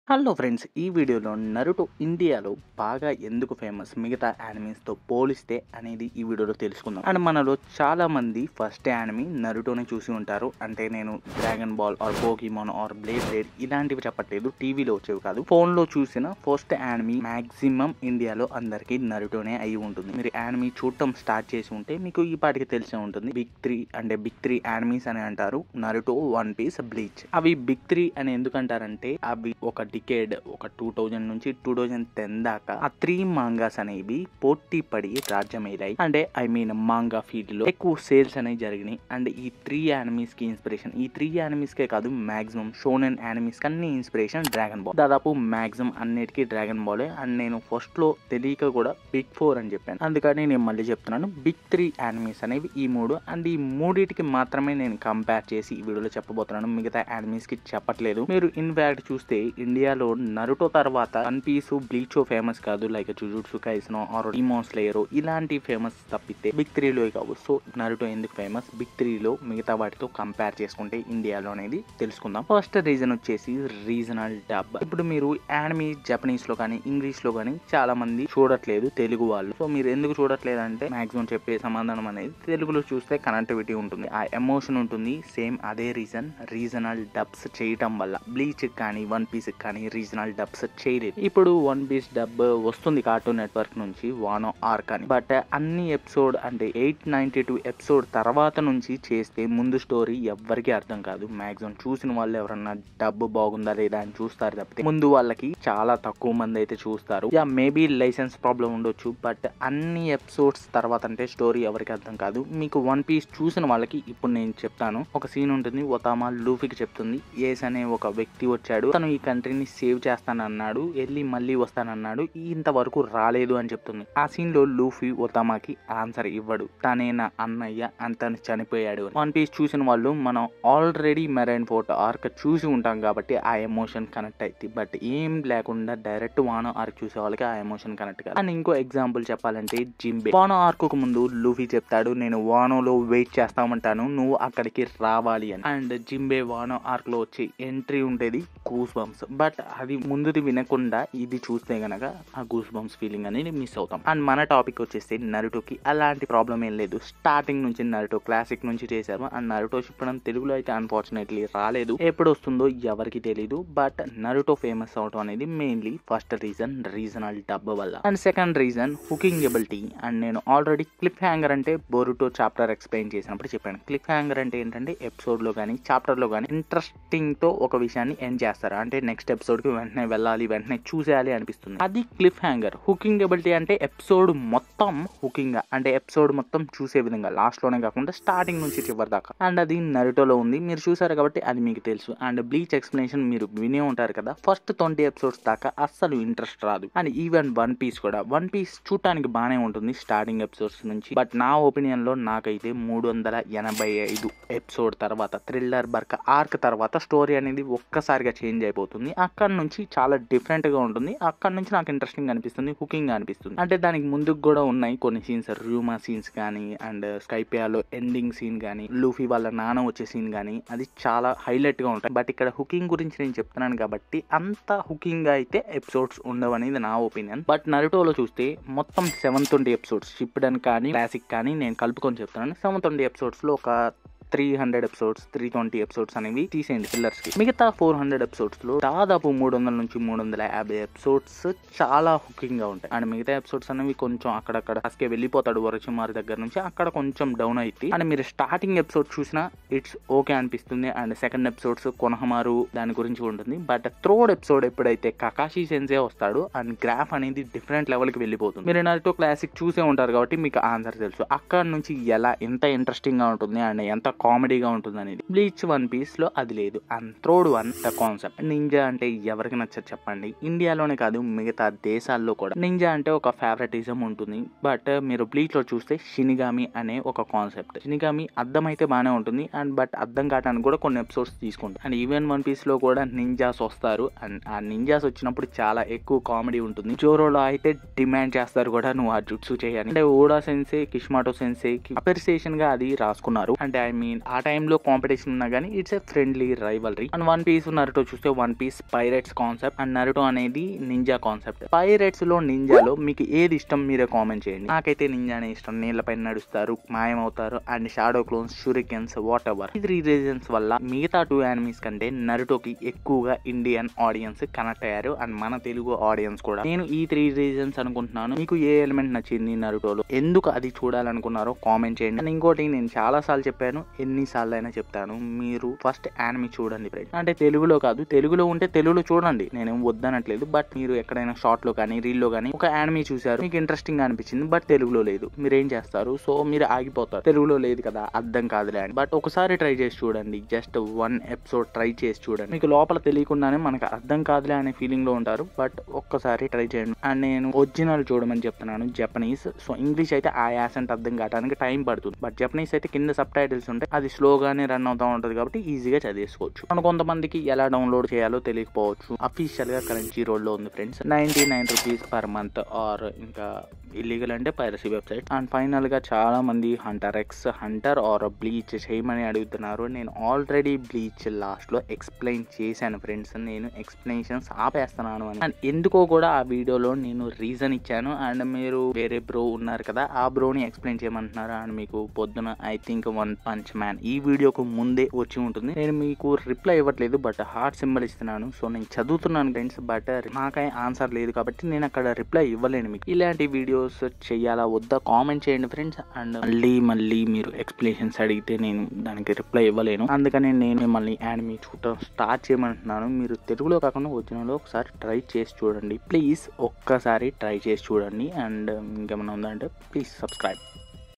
hello friends ఈ వీడియోలో Naruto ఇండియాలో బాగా ఎందుకు ఫేమస్ మిగతా యానిమీస్ తో పోలిస్తే అనేది ఈ వీడియోలో తెలుసుకుందాం అండ్ మనలో చాలా మంది ఫస్ట్ యానిమీ నరుటోని చూసి ఉంటారు అంటే నేను Dragon Ball or Pokemon or blade blade ఇలాంటివి చెప్పట్లేదు టీవీలో వచ్చేవి కాదు ఫోన్ లో చూసిన ఫస్ట్ యానిమీ మాక్సిమం ఇండియాలో అందరికి నరుటోనే అయి ఉంటుంది మీరు యానిమీ చూడటం స్టార్ట్ చేసి ఉంటే మీకు ఈ పాటికి తెలిసే ఉంటుంది బిగ్ త్రీ అంటే బిగ్ త్రీ యానిమీస్ అని అంటారు నరుటో వన్ పీస్ బ్లీచ్ అవి బిగ్ త్రీ అని ఎందుకంటారంటే అవి ఒక డికేడ్ ఒక టూ థౌజండ్ నుంచి టూ థౌజండ్ టెన్ దాకా ఆ త్రీ మాంగాస్ అనేవి పోటీ పడి రాజ్యమేలాయి అంటే ఐ మీన్ మాంగా ఫీల్డ్ లో ఎక్కువ సేల్స్ అనేవి జరిగినాయి అండ్ ఈ త్రీ యానిమీస్ కి ఇన్స్పిరేషన్ ఈ త్రీ యానిమీస్ కే కాదు మాక్సిమం షోనెన్ యానిమీస్ కన్నీ ఇన్స్పిరేషన్ డ్రాగన్ బాల్ దాదాపు మాక్సిమం అన్నిటికీ డ్రాగన్ బాలే అండ్ నేను ఫస్ట్ లో తెలియక కూడా బిగ్ ఫోర్ అని చెప్పాను అందుకని నేను మళ్ళీ చెప్తున్నాను బిగ్ త్రీ యానిమీస్ అనేవి ఈ మూడు అండ్ ఈ మూడిటికి మాత్రమే నేను కంపేర్ చేసి ఈ వీడియోలో చెప్పబోతున్నాను మిగతా యానిమీస్ కి చెప్పట్లేదు మీరు ఇన్ఫాక్ట్ చూస్తే ఇండియాలో నరుటో తర్వాత వన్ పీస్ బ్లీచ్ ఫేమస్ కాదు లైక్ జుజుట్సు కైసనో ఆర్ డిమోన్ స్లేయర్ ఇలాంటి ఫేమస్ తప్పితే బిగ్ త్రీలో కావు సో నరుటో ఎందుకు ఫేమస్ బిగ్ త్రీలో మిగతా వాటితో కంపేర్ చేసుకుంటే ఇండియాలో అనేది తెలుసుకుందాం ఫస్ట్ రీజన్ వచ్చేసి రీజనల్ డబ్ ఇప్పుడు మీరు యానిమీ జపనీస్ లో కానీ ఇంగ్లీష్ లో కానీ చాలా మంది చూడట్లేదు తెలుగు వాళ్ళు సో మీరు ఎందుకు చూడట్లేదు అంటే మాక్సిమం చెప్పే సమాధానం అనేది తెలుగులో చూస్తే కనెక్టివిటీ ఉంటుంది ఆ ఎమోషన్ ఉంటుంది సేమ్ అదే రీజన్ రీజనల్ డబ్స్ చేయటం వల్ల బ్లీచ్ కానీ వన్ పీస్ కానీ రీజనల్ డబ్స్ చేయలేదు ఇప్పుడు వన్ పీస్ డబ్ వస్తుంది కార్టూన్ నెట్వర్క్ నుంచి వానో ఆర్క్ అని బట్ అన్ని ఎపిసోడ్ అంటే ఎయిట్ నైన్టీ టూ ఎపిసోడ్ తర్వాత నుంచి చేస్తే ముందు స్టోరీ ఎవ్వరికి అర్థం కాదు మాక్సిమం చూసిన వాళ్ళు ఎవరన్నా డబ్బు బాగుందా లేదా అని చూస్తారు తప్పితే ముందు వాళ్ళకి చాలా తక్కువ మంది అయితే చూస్తారు యా మేబీ లైసెన్స్ ప్రాబ్లం ఉండొచ్చు బట్ అన్ని ఎపిసోడ్స్ తర్వాత అంటే స్టోరీ ఎవరికి అర్థం కాదు మీకు వన్ పీస్ చూసిన వాళ్ళకి ఇప్పుడు నేను చెప్తాను ఒక సీన్ ఉంటుంది ఒతామా లూఫీకి చెప్తుంది ఏస్ అనే ఒక వ్యక్తి వచ్చాడు తను ఈ కంట్రీని సేవ్ చేస్తానన్నాడు వెళ్ళి మళ్ళీ వస్తానన్నాడు ఇంతవరకు రాలేదు అని చెప్తుంది ఆ సీన్ లో లూఫీ ఒతామాకి ఆన్సర్ ఇవ్వడు తనే నా అన్నయ్య అని తను చనిపోయాడు వన్ పీస్ చూసిన వాళ్ళు మనం ఆల్రెడీ మెరైన్ ఫోర్ట్ ఆర్క్ చూసి ఉంటాం కాబట్టి ఆ ఎమోషన్ కనెక్ట్ అయింది బట్ ఏం లేకుండా డైరెక్ట్ వానో ఆర్క్ చూసే వాళ్ళకి ఆ ఎమోషన్ కనెక్ట్ కాదు అండ్ ఇంకో ఎగ్జాంపుల్ చెప్పాలంటే జింబే వానో ఆర్క్ కు ముందు లూఫీ చెప్తాడు నేను వానోలో వెయిట్ చేస్తామంటాను నువ్వు అక్కడికి రావాలి అని అండ్ జింబే వానో ఆర్క్ లో వచ్చి ఎంట్రీ ఉండేది గూస్ బంప్స్ బట్ అది ముందుది వినకుండా ఇది చూస్తే గనక ఆ గూస్ బంప్స్ ఫీలింగ్ అనేది మిస్ అవుతాం అండ్ మన టాపిక్ వచ్చేస్తే నరుటోకి అలాంటి ప్రాబ్లం ఏం లేదు స్టార్టింగ్ నుంచి నరుటో క్లాసిక్ నుంచి చేశారు అండ్ నరుటో చెప్పడం తెలుగులో అయితే అన్ఫార్చునేట్లీ రాలేదు ఎప్పుడు వస్తుందో ఎవరికి తెలియదు బట్ నరుటో ఫేమస్ అవడం అనేది mainly first reason regional dub వల్ల and second reason hooking ability and నేను ఆల్రెడీ క్లిప్ హ్యాంగర్ అంటే బోరుటో చాప్టర్ ఎక్స్ప్లెయిన్ చేసినప్పుడు చెప్పాను క్లిప్ హ్యాంగర్ అంటే ఏంటంటే ఎపిసోడ్ లో కానీ చాప్టర్ లో కానీ ఇంట్రెస్టింగ్ తో ఒక విషయాన్ని ఎండ్ చేస్తారు అంటే నెక్స్ట్ ఎపిసోడ్ కి వెంటనే వెళ్ళాలి వెంటనే చూసేయాలి అనిపిస్తుంది అది క్లిప్ హ్యాంగర్ హుకింగ్ ఎబిలిటీ అంటే ఎపిసోడ్ మొత్తం హుకింగ్ అంటే ఎపిసోడ్ మొత్తం చూసే విధంగా లాస్ట్ లోనే కాకుండా స్టార్టింగ్ నుంచి చివరి దాకా అండ్ అది నరుటోలో ఉంది మీరు చూసారు కాబట్టి అది మీకు తెలుసు అండ్ బ్లీచ్ ఎక్స్ప్లెనేషన్ మీరు వినే ఉంటారు కదా ఫస్ట్ ట్వంటీ ఎపిసోడ్స్ దాకా అస్సలు ఇంట్రెస్ట్ రాదు అండ్ ఈవెన్ వన్ పీస్ కూడా వన్ పీస్ చూడటానికి బాగానే ఉంటుంది స్టార్టింగ్ ఎపిసోడ్స్ నుంచి బట్ నా ఒపీనియన్ లో నాకైతే మూడు వందల ఎనభై ఐదు ఎపిసోడ్ తర్వాత థ్రిల్లర్ బర్క్ ఆర్క్ తర్వాత స్టోరీ అనేది ఒక్కసారిగా చేంజ్ అయిపోతుంది అక్కడ నుంచి చాలా డిఫరెంట్ గా ఉంటుంది అక్కడ నుంచి నాకు ఇంట్రెస్టింగ్ అనిపిస్తుంది హుకింగ్ అనిపిస్తుంది అంటే దానికి ముందుకు కూడా ఉన్నాయి కొన్ని సీన్స్ రూమా సీన్స్ కానీ అండ్ స్కైపియాలో ఎండింగ్ సీన్ కానీ లూఫీ వాళ్ళ నాన్న వచ్చే సీన్ కానీ అది చాలా హైలైట్ గా ఉంటాయి బట్ ఇక్కడ హుకింగ్ గురించి నేను చెప్తున్నాను కాబట్టి అంత హుకింగ్ అయితే ఎపిసోడ్స్ ఉండవనేది నా ఒపీనియన్ బట్ నరుటోలో చూస్తే మొత్తం సెవెన్ ట్వంటీ ఎపిసోడ్స్ షిప్డ్ అని కానీ క్లాసిక్ కానీ నేను కలుపుకొని చెప్తున్నాను సెవెన్ ట్వంటీ ఎపిసోడ్స్ లో ఒక three hundred episodes three twenty episodes అనేవి తీసేయండి పిల్లర్స్ కి మిగతా ఫోర్ హండ్రెడ్ ఎపిసోడ్స్ లో దాదాపు మూడు వందల నుంచి మూడు వందల యాభై ఎపిసోడ్స్ చాలా హుకింగ్ గా ఉంటాయి అండ్ మిగతా ఎపిసోడ్స్ అనేవి కొంచెం అక్కడక్కడ అసకే వెళ్ళిపోతాడు వరచిమారి దగ్గర నుంచి అక్కడ కొంచెం డౌన్ అయితే అండ్ మీరు స్టార్టింగ్ ఎపిసోడ్ చూసినా ఇట్స్ ఓకే అనిపిస్తుంది అండ్ సెకండ్ ఎపిసోడ్స్ కొనహమారు దాని గురించి ఉంటుంది బట్ థర్డ్ ఎపిసోడ్ ఎప్పుడైతే కకాషి సెన్సే వస్తాడు అండ్ గ్రాఫ్ అనేది డిఫరెంట్ లెవెల్ కి వెళ్ళిపోతుంది మీరు నాతో క్లాసిక్ చూసే ఉంటారు కాబట్టి మీకు ఆన్సర్ తెలుసు అక్కడ నుంచి ఎలా ఎంత ఇంట్రెస్టింగ్ గా ఉంటుంది అండ్ ఎంత కామెడీగా ఉంటుంది అనేది బ్లీచ్ వన్ పీస్ లో అది లేదు and third one the concept ninja అంటే ఎవరికి నచ్చదు చెప్పండి ఇండియాలోనే కాదు మిగతా దేశాల్లో కూడా నింజా అంటే ఒక ఫేవరెటిజం ఉంటుంది బట్ మీరు బ్లీచ్ లో చూస్తే షినిగామి అనే ఒక కాన్సెప్ట్ షినిగామి అర్థం అయితే బాగానే ఉంటుంది అండ్ బట్ అర్థం కావడానికి కూడా కొన్ని ఎపిసోడ్స్ తీసుకుంటారు అండ్ ఈవెన్ వన్ పీస్ లో కూడా నింజాస్ వస్తారు అండ్ ఆ నింజాస్ వచ్చినప్పుడు చాలా ఎక్కువ కామెడీ ఉంటుంది జోరోలో అయితే డిమాండ్ చేస్తారు కూడా నువ్వు ఆ జుట్సు చేయని అంటే ఓడా సెన్సే కిష్మాటో సెన్సే అప్రిసియేషన్ గా అది రాసుకున్నారు అంటే ఐ మీన్ మీన్ ఆ టైంలో కాంపిటీషన్ ఉన్నా కానీ it's a friendly rivalry and One Piece Naruto చూస్తే One Piece pirates concept and Naruto అనేది నింజా కాన్సెప్ట్ పైరెట్స్ లో నింజాలో మీకు ఏది ఇష్టం మీరే కామెంట్ చేయండి నాకైతే నింజానే ఇష్టం నీళ్ళపైన నడుస్తారు మాయమవుతారు and shadow clones shurikens whatever ఈ త్రీ రీజన్స్ వల్ల మిగతా టూ యానిమీస్ కంటే నరుటోకి ఎక్కువగా ఇండియన్ ఆడియన్స్ కనెక్ట్ అయ్యారు అండ్ మన తెలుగు ఆడియన్స్ కూడా నేను ఈ త్రీ రీజన్స్ అనుకుంటున్నాను మీకు ఏ ఎలిమెంట్ నచ్చింది నరుటోలో ఎందుకు అది చూడాలనుకున్నారో కామెంట్ చేయండి అండ్ ఇంకోటి నేను చాలా సార్లు చెప్పాను ఎన్ని సార్లు అయినా చెప్తాను మీరు ఫస్ట్ యానిమీ చూడండి ఫ్రెండ్ అంటే తెలుగులో కాదు తెలుగులో ఉంటే తెలుగులో చూడండి నేనేం వద్దనట్లేదు బట్ మీరు ఎక్కడైనా షార్ట్ లో కానీ రీల్ లో కానీ ఒక యానిమీ చూసారు మీకు ఇంట్రెస్టింగ్ అనిపించింది బట్ తెలుగులో లేదు మీరు ఏం చేస్తారు సో మీరు ఆగిపోతారు తెలుగులో లేదు కదా అర్థం కాదులే అని బట్ ఒకసారి ట్రై చేసి చూడండి జస్ట్ వన్ ఎపిసోడ్ ట్రై చేసి చూడండి మీకు లోపల తెలియకుండానే మనకు అర్థం కాదులే అనే ఫీలింగ్ లో ఉంటారు బట్ ఒక్కసారి ట్రై చేయండి అండ్ నేను ఒరిజినల్ చూడమని చెప్తున్నాను జపనీస్ సో ఇంగ్లీష్ అయితే ఆ యాసెంట్ అర్థం కావడానికి టైం పడుతుంది బట్ జపనీస్ అయితే కింద సబ్ టైటిల్స్ ఉంటాయి అది స్లోగానే రన్ అవుతా ఉంటుంది కాబట్టి ఈజీగా చదివేసుకోవచ్చు మన కొంతమందికి ఎలా డౌన్లోడ్ చేయాలో తెలియకపోవచ్చు అఫీషియల్ గా కరెన్సీ రోల్ లో ఉంది friends ninety nine rupees per month or ఇంకా ఇల్లీగల్ అంటే పైరసీ వెబ్సైట్ అండ్ ఫైనల్ గా చాలా మంది Hunter X Hunter or Bleach చేయమని అడుగుతున్నారు నేను ఆల్రెడీ బ్లీచ్ లాస్ట్ లో ఎక్స్ప్లెయిన్ చేశాను ఫ్రెండ్స్ నేను ఎక్స్ప్లెనేషన్స్ ఆపేస్తున్నాను అని అండ్ ఎందుకో కూడా ఆ వీడియోలో నేను రీజన్ ఇచ్చాను అండ్ మీరు వేరే బ్రో ఉన్నారు కదా ఆ బ్రోని ఎక్స్ప్లెయిన్ చేయమంటున్నారు అండ్ మీకు పొద్దున I think One Punch Man ఈ వీడియోకు ముందే వచ్చి ఉంటుంది నేను మీకు రిప్లై ఇవ్వట్లేదు బట్ హార్ట్ సింబల్ ఇస్తున్నాను సో నేను చదువుతున్నాను ఫ్రెండ్స్ బట్ నాకై ఆన్సర్ లేదు కాబట్టి నేను అక్కడ రిప్లై ఇవ్వలేను మీకు ఇలాంటి వీడియోస్ చేయాలా వద్దా కామెంట్ చేయండి ఫ్రెండ్స్ అండ్ మళ్ళీ మళ్ళీ మీరు ఎక్స్ప్లెనేషన్స్ అడిగితే నేను దానికి రిప్లై ఇవ్వలేను అందుకని నేను మిమ్మల్ని యానిమీ చూడటం స్టార్ట్ చేయమంటున్నాను మీరు తెలుగులో కాకుండా ఒరిజినల్లో ఒకసారి ట్రై చేసి చూడండి ప్లీజ్ ఒక్కసారి ట్రై చేసి చూడండి అండ్ ఇంకేమైనా ఉందంటే ప్లీజ్ సబ్స్క్రైబ్